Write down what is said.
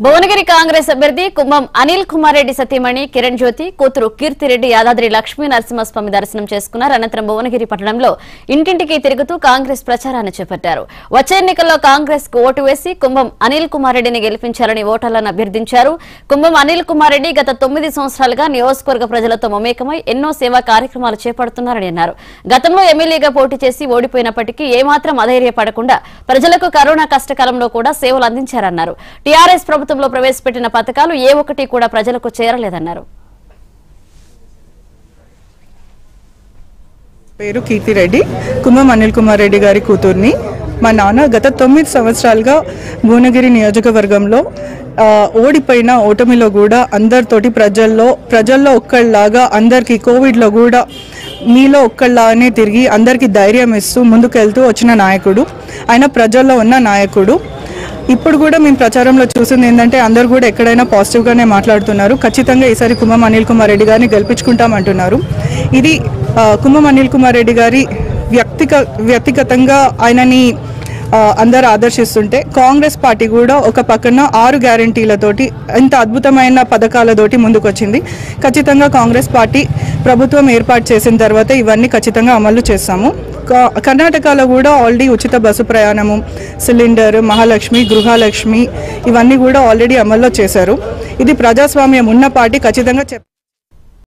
భువనగిరి కాంగ్రెస్ అభ్యర్థి కుంభం అనిల్ కుమార్ రెడ్డి సతీమణి కిరణ్ జ్యోతి కూతురు కీర్తిరెడ్డి యాదాద్రి లక్ష్మీ నరసింహస్వామి దర్శనం చేసుకున్నారు అనంతరం భువనగిరి పట్టణంలో ఇంటింటికి తిరుగుతూ కాంగ్రెస్ ప్రచారాన్ని చేపట్టారు వచ్చే ఎన్నికల్లో కాంగ్రెస్ కు ఓటు వేసి కుంభం అనిల్ కుమార్ రెడ్డిని గెలిపించాలని ఓటర్లను అభ్యర్థించారు కుంభం అనిల్ కుమార్ రెడ్డి గత తొమ్మిది సంవత్సరాలుగా నియోజకవర్గ ప్రజలతో మమేకమై ఎన్నో సేవా కార్యక్రమాలు చేపడుతున్నారని అన్నారు గతంలో ఎమ్మెల్యేగా పోటీ చేసి ఓడిపోయినప్పటికీ ఏమాత్రం అధైర్యపడకుండా ప్రజలకు కరోనా కష్టకాలంలో కూడా సేవలు అందించారన్నారు టీఆర్ఎస్ ప్రభుత్వంలో ప్రవేశపెట్టిన పథకాలు ఏ ఒక్కటి కూడా ప్రజలకు చేరలేదన్నారు పేరు కీర్తిరెడ్డి కుంభం అనిల్ కుమార్ రెడ్డి గారి కూతుర్ని మా నాన్న గత తొమ్మిది సంవత్సరాలుగా భువనగిరి నియోజకవర్గంలో ఆ, ఓడిపోయిన ఓటమిలో కూడా అందరితోటి ప్రజల్లో ప్రజల్లో ఒక్కళ్ళలాగా అందరికీ కోవిడ్లో కూడా మీలో ఒక్కళ్ళలాగానే తిరిగి అందరికీ ధైర్యం ఇస్తూ ముందుకెళ్తూ వచ్చిన నాయకుడు ఆయన ప్రజల్లో ఉన్న నాయకుడు ఇప్పుడు కూడా మేము ప్రచారంలో చూసింది ఏంటంటే అందరు కూడా ఎక్కడైనా పాజిటివ్గానే మాట్లాడుతున్నారు ఖచ్చితంగా ఈసారి కుంభం అనిల్ కుమార్ రెడ్డి గారిని గెలిపించుకుంటామంటున్నారు ఇది ఆ, కుంభం అనిల్ కుమార్ రెడ్డి గారి వ్యక్తిగ వ్యక్తిగతంగా ఆయనని ఆ, అందరు ఆదర్శిస్తుంటే కాంగ్రెస్ పార్టీ కూడా ఒక పక్కన ఆరు గ్యారంటీలతోటి ఇంత అద్భుతమైన పథకాలతోటి ముందుకొచ్చింది ఖచ్చితంగా కాంగ్రెస్ పార్టీ ప్రభుత్వం ఏర్పాటు చేసిన తర్వాత ఇవన్నీ ఖచ్చితంగా అమలు చేస్తాము కా- కర్ణాటకలో కూడా ఆల్రెడీ ఉచిత బస్సు ప్రయాణము సిలిండర్ మహాలక్ష్మి గృహలక్ష్మి ఇవన్నీ కూడా ఆల్రెడీ అమల్లో చేశారు ఇది ప్రజాస్వామ్యం ఉన్న పార్టీ ఖచ్చితంగా చెప్